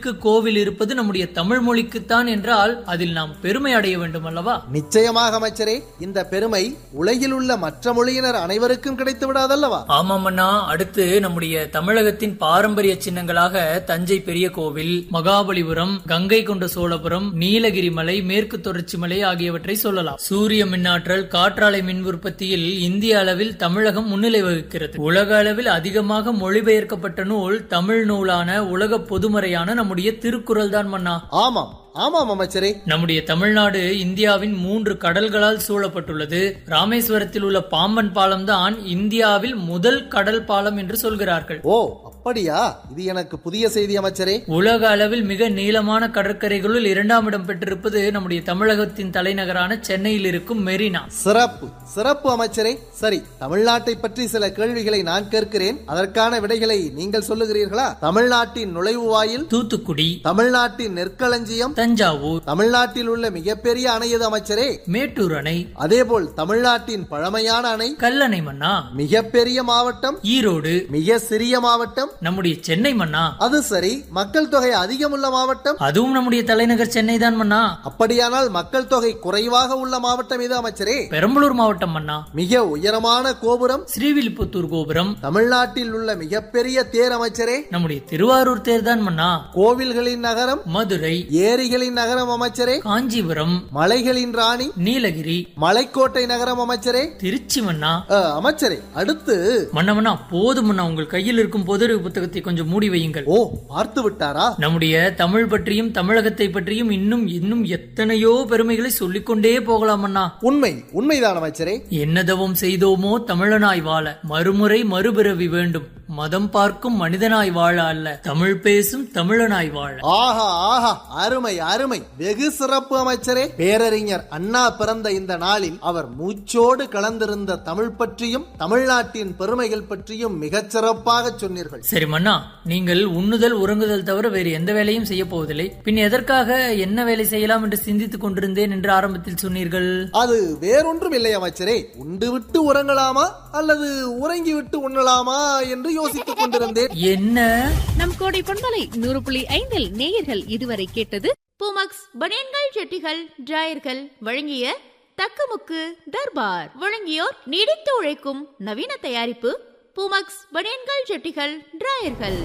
மொழிக்கு கோவில் இருப்பது நம்முடைய தமிழ் மொழிக்குத்தான் என்றால் அதில் நாம் பெருமை அடைய வேண்டும் அல்லவா நிச்சயமாக அமைச்சரே இந்த பெருமை உலகில் உள்ள மற்ற மொழியினர் அனைவருக்கும் கிடைத்து விடாதல்லவா ஆமாம் அண்ணா அடுத்து நம்முடைய தமிழகத்தின் பாரம்பரிய சின்னங்களாக தஞ்சை பெரிய கோவில் மகாபலிபுரம் கங்கை கொண்ட சோழபுரம் நீலகிரி மலை மேற்கு தொடர்ச்சி மலை ஆகியவற்றை சொல்லலாம் சூரிய மின்னாற்றல் காற்றாலை மின் உற்பத்தியில் இந்திய அளவில் தமிழகம் முன்னிலை வகிக்கிறது உலக அளவில் அதிகமாக மொழிபெயர்க்கப்பட்ட நூல் தமிழ் நூலான உலக பொதுமறையான நம்முடைய திருக்குறள் தான் மன்னா ஆமாம் ஆமாம் அமைச்சரே நம்முடைய தமிழ்நாடு இந்தியாவின் மூன்று கடல்களால் சூழப்பட்டுள்ளது ராமேஸ்வரத்தில் உள்ள பாம்பன் பாலம் தான் இந்தியாவில் முதல் கடல் பாலம் என்று சொல்கிறார்கள் ஓ அப்படியா இது எனக்கு புதிய செய்தி அமைச்சரே உலக அளவில் மிக நீளமான கடற்கரைகளுள் இரண்டாம் இடம் பெற்றிருப்பது நம்முடைய தமிழகத்தின் தலைநகரான சென்னையில் இருக்கும் மெரினா சிறப்பு சிறப்பு அமைச்சரே சரி தமிழ்நாட்டை பற்றி சில கேள்விகளை நான் கேட்கிறேன் அதற்கான விடைகளை நீங்கள் சொல்லுகிறீர்களா தமிழ்நாட்டின் நுழைவு வாயில் தூத்துக்குடி தமிழ்நாட்டின் நெற்களஞ்சியம் தஞ்சாவூர் தமிழ்நாட்டில் உள்ள மிகப்பெரிய அணை எது அமைச்சரே மேட்டூர் அணை அதேபோல் தமிழ்நாட்டின் பழமையான அணை கல்லணை மன்னா மிகப்பெரிய மாவட்டம் ஈரோடு மிக சிறிய மாவட்டம் நம்முடைய சென்னை மன்னா அது சரி மக்கள் தொகை அதிகமுள்ள மாவட்டம் அதுவும் நம்முடைய தலைநகர் சென்னை தான் மன்னா அப்படியானால் மக்கள் தொகை குறைவாக உள்ள மாவட்டம் எது அமைச்சரே பெரம்பலூர் மாவட்டம் மன்னா மிக உயரமான கோபுரம் ஸ்ரீவில்லிபுத்தூர் கோபுரம் தமிழ்நாட்டில் உள்ள மிகப்பெரிய தேர் அமைச்சரே நம்முடைய திருவாரூர் தேர் தான் மன்னா கோவில்களின் நகரம் மதுரை ஏரிகளின் நகரம் அமைச்சரே காஞ்சிபுரம் மலைகளின் ராணி நீலகிரி மலைக்கோட்டை நகரம் அமைச்சரே திருச்சி மன்னா அ, அமைச்சரே அடுத்து மன்னவனா போதும் மன்னா உங்கள் கையில் இருக்கும் பொது புத்தகத்தை கொஞ்சம் மூடி வையுங்கள் ஓ பார்த்து விட்டாரா நம்முடைய தமிழ் பற்றியும் தமிழகத்தை பற்றியும் இன்னும் இன்னும் எத்தனையோ பெருமைகளை சொல்லிக்கொண்டே போகலாம் அண்ணா உண்மை உண்மைதான் அமைச்சரே என்னதவம் செய்தோமோ தமிழனாய் வாழ மறுமுறை மறுபிறவி வேண்டும் மதம் பார்க்கும் மனிதனாய் வாழ அல்ல தமிழ் பேசும் தமிழனாய் வாழ ஆஹா ஆஹா அருமை அருமை வெகு சிறப்பு அமைச்சரே பேரறிஞர் அண்ணா பிறந்த இந்த நாளில் அவர் மூச்சோடு கலந்திருந்த தமிழ் பற்றியும் தமிழ்நாட்டின் பெருமைகள் பற்றியும் மிகச் சிறப்பாக சொன்னீர்கள் சரி மன்னா நீங்கள் உண்ணுதல் உறங்குதல் தவிர வேறு எந்த வேலையும் செய்ய போவதில்லை பின் எதற்காக என்ன வேலை செய்யலாம் என்று சிந்தித்துக் கொண்டிருந்தேன் என்று ஆரம்பத்தில் சொன்னீர்கள் அது வேறொன்றும் இல்லை அமைச்சரே உண்டு விட்டு உறங்கலாமா அல்லது உறங்கி விட்டு உண்ணலாமா என்று யோசித்துக் கொண்டிருந்தேன் என்ன நம் கோடை பண்பலை நூறு புள்ளி ஐந்தில் நேயர்கள் இதுவரை கேட்டது பூமக்ஸ் பனியன்கள் ஜெட்டிகள் டிராயர்கள் வழங்கிய தக்கமுக்கு தர்பார் வழங்கியோர் நீடித்து உழைக்கும் நவீன தயாரிப்பு பூமக்ஸ் பனியன்கள் ஜெட்டிகள் டிராயர்கள்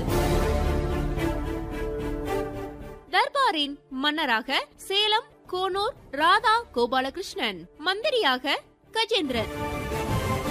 தர்பாரின் மன்னராக சேலம் கோனூர் ராதா கோபாலகிருஷ்ணன் மந்திரியாக கஜேந்திரன்